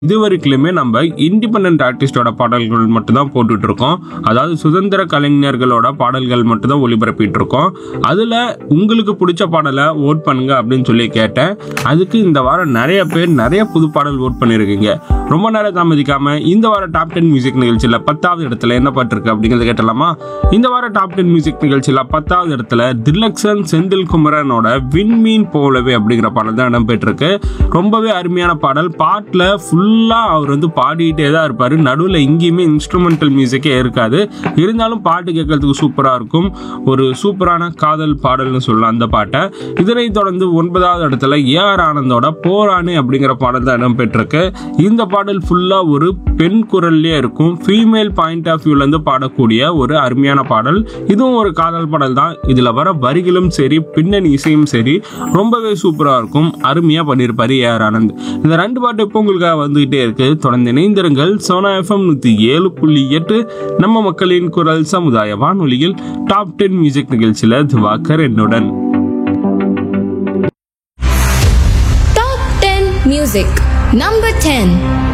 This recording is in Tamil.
இது வரைக்குமே நம்ம இண்டிபெண்ட் ஆர்டிஸ்டோட பாடல்கள் மட்டும் தான் போட்டுட்டு இருக்கோம் அதாவது சுதந்திர கலைஞர்களோட பாடல்கள் மட்டும் தான் ஒளிபரப்பிட்டு இருக்கோம் அதுல உங்களுக்கு பிடிச்ச பாடலை ஓட் பண்ணுங்க அப்படின்னு சொல்லி கேட்டேன் அதுக்கு இந்த வாரம் நிறைய பேர் நிறைய புது பாடல் ஓட் பண்ணியிருக்கீங்க ரொம்ப நேரம் தாமதிக்காம இந்த வாரம் டாப் டென் மியூசிக் நிகழ்ச்சியில பத்தாவது இடத்துல என்ன பாட்டு இருக்கு அப்படிங்கறத கேட்டலாமா இந்த வாரம் டாப் டென் மியூசிக் நிகழ்ச்சியில பத்தாவது இடத்துல திலக்ஷன் செந்தில் குமரனோட விண்மீன் போலவே அப்படிங்கிற பாடல் தான் இடம்பெற்றிருக்கு ரொம்பவே அருமையான பாடல் பாட்டில் ஃபுல்லாக அவர் வந்து பாடிட்டே தான் இருப்பார் நடுவில் எங்கேயுமே இன்ஸ்ட்ருமெண்டல் மியூசிக்கே இருக்காது இருந்தாலும் பாட்டு கேட்கறதுக்கு சூப்பராக இருக்கும் ஒரு சூப்பரான காதல் பாடல்னு சொல்லலாம் அந்த பாட்டை இதனைத் தொடர்ந்து ஒன்பதாவது இடத்துல ஏஆர் ஆனந்தோட போராணி அப்படிங்கிற பாடல் தான் இடம்பெற்றிருக்கு இந்த பாடல் ஃபுல்லாக ஒரு பெண் குரல்லே இருக்கும் ஃபீமேல் பாயிண்ட் ஆஃப் வியூலேருந்து பாடக்கூடிய ஒரு அருமையான பாடல் இதுவும் ஒரு காதல் பாடல் தான் இதில் வர வரிகளும் சரி பின்னணி இசையும் சரி ரொம்பவே சூப்பராக இருக்கும் அருமையாக பண்ணியிருப்பாரு ஏஆர் ஆனந்த் இந்த ரெண்டு பாட்டு இப்போ உங்களுக்காக வந்துகிட்டே இருக்கு தொடர்ந்து இணைந்திருங்கள் சோனா எஃப்எம் நூற்றி ஏழு புள்ளி எட்டு நம்ம மக்களின் குரல் சமுதாய வானொலியில் டாப் டென் மியூசிக் நிகழ்ச்சியில் திவாகர் என்னுடன் Top 10 Music Number 10